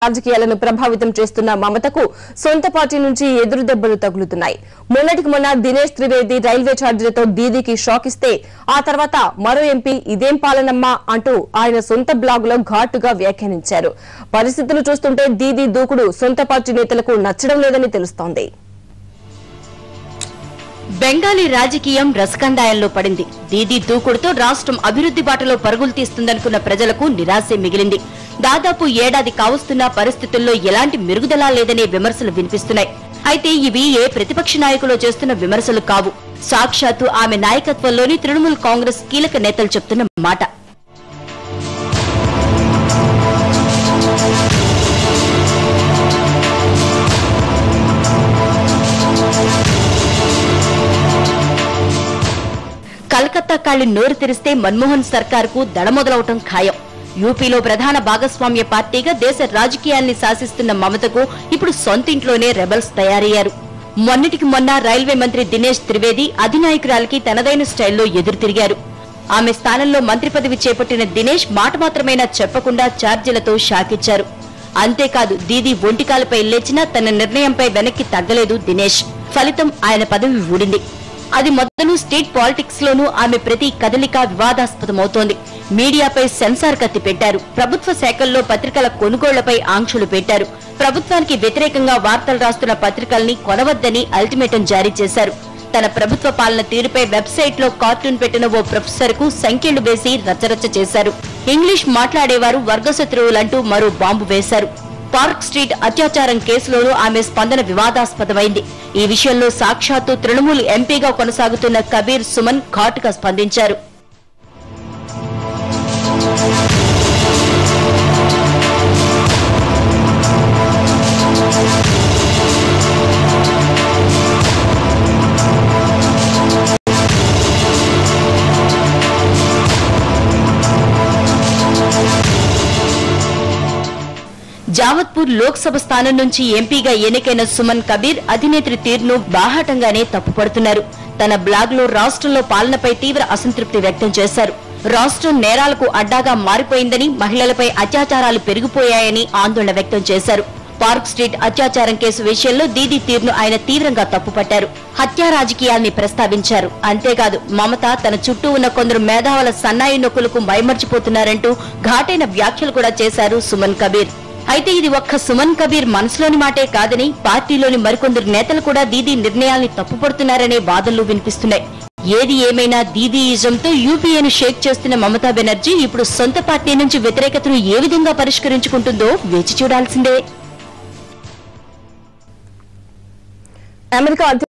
రాజకీయాలను ప్రభావితం చేస్తున్న మమతకు సొంత పార్టీ నుంచి ఎదురు దెబ్బలు తగులుతున్నాయి మొన్నటికి మొన్న దినేష్ త్రివేది రైల్వే ఛార్జీలతో దీదీకి షాక్ ఇస్తే ఆ తర్వాత మరో ఎంపీ ఇదేం పాలనమ్మా అంటూ ఆయన సొంత బ్లాగులో ఘాటుగా వ్యాఖ్యానించారు పరిస్థితులు చూస్తుంటే దీదీ దూకుడు సొంత పార్టీ నేతలకు నచ్చడం లేదని తెలుస్తోంది బెంగాలీ రాజకీయం రసకందాయంలో పడింది దీదీ దూకుడుతో రాష్ట్రం అభివృద్ధి బాటలో పరుగులు తీస్తుందనుకున్న ప్రజలకు నిరాశే మిగిలింది దాదాపు ఏడాది కావస్తున్న పరిస్థితుల్లో ఎలాంటి మెరుగుదల లేదనే విమర్శలు వినిపిస్తున్నాయి అయితే ఇవి ఏ ప్రతిపక్ష నాయకులు చేస్తున్న విమర్శలు కావు సాక్షాత్తు ఆమె నాయకత్వంలోని తృణమూల్ కాంగ్రెస్ కీలక నేతలు చెప్తున్న మాట కలకత్తా కాళ్లి నోరు తెరిస్తే మన్మోహన్ సర్కార్కు దడమొదలవటం ఖాయం యూపీలో ప్రధాన భాగస్వామ్య పార్టీగా దేశ రాజకీయాల్ని శాసిస్తున్న మమతకు ఇప్పుడు సొంతింట్లోనే రెబల్స్ తయారయ్యారు మొన్నటికి మొన్న రైల్వే మంత్రి దినేష్ త్రివేది అధినాయకురాలికి తనదైన స్టైల్లో ఎదురు తిరిగారు ఆమె స్థానంలో మంత్రి పదవి చేపట్టిన దినేష్ మాట మాత్రమైనా చెప్పకుండా ఛార్జీలతో షాకిచ్చారు అంతేకాదు దీదీ ఒంటికాలపై లేచినా తన నిర్ణయంపై వెనక్కి తగ్గలేదు దినేష్ ఫలితం ఆయన పదవి ఊడింది అది మొదలు స్టేట్ పాలిటిక్స్ లోనూ ఆమె ప్రతి కదలిక వివాదాస్పదమవుతోంది మీడియాపై సెన్సార్ కత్తి పెట్టారు ప్రభుత్వ శాఖల్లో పత్రికల కొనుగోళ్లపై ఆంక్షలు పెట్టారు ప్రభుత్వానికి వ్యతిరేకంగా వార్తలు రాస్తున్న పత్రికల్ని కొనవద్దని అల్టిమేటం జారీ చేశారు తన ప్రభుత్వ పాలన తీరుపై వెబ్సైట్ లో కార్టూన్ పెట్టిన ఓ ప్రొఫెసర్ కు సంఖ్యలు వేసి రచ్చరచ్చ చేశారు ఇంగ్లీష్ మాట్లాడేవారు వర్గశత్రువులంటూ మరో బాంబు వేశారు పార్క్ స్ట్రీట్ అత్యాచారం కేసులోనూ ఆమె స్పందన వివాదాస్పదమైంది ఈ విషయంలో సాక్షాత్తు తృణమూల్ ఎంపీగా కొనసాగుతున్న కబీర్ సుమన్ ఘాటుగా స్పందించారు జావత్పూర్ లోక్సభ స్థానం నుంచి ఎంపీగా ఎన్నికైన సుమన్ కబీర్ అధినేత్రి తీరును బాహాటంగానే తప్పుపడుతున్నారు తన బ్లాగ్ లో రాష్ట్రంలో పాలనపై తీవ్ర అసంతృప్తి వ్యక్తం చేశారు రాష్ట్రం నేరాలకు అడ్డాగా మారిపోయిందని మహిళలపై అత్యాచారాలు పెరిగిపోయాయని ఆందోళన వ్యక్తం చేశారు పార్క్ స్ట్రీట్ అత్యాచారం కేసు విషయంలో దీదీ తీరును ఆయన తీవ్రంగా తప్పుపట్టారు హత్యా రాజకీయాల్ని ప్రస్తావించారు అంతేకాదు మమత తన చుట్టూ ఉన్న కొందరు మేధావుల సన్నాయి నొక్కులకు మైమర్చిపోతున్నారంటూ ఘాటైన వ్యాఖ్యలు కూడా చేశారు సుమన్ కబీర్ అయితే ఇది ఒక్క సుమన్ కబీర్ మనసులోని మాటే కాదని పార్టీలోని మరికొందరు నేతలు కూడా దీదీ నిర్ణయాల్ని తప్పుపడుతున్నారనే వాదనలు వినిపిస్తున్నాయి ఏది ఏమైనా దీదీయిజంతో యూపీఏను షేక్ చేస్తున్న మమతా బెనర్జీ ఇప్పుడు సొంత పార్టీ నుంచి వ్యతిరేకతను ఏ విధంగా పరిష్కరించుకుంటుందో వేచి చూడాల్సిందే అమెరికా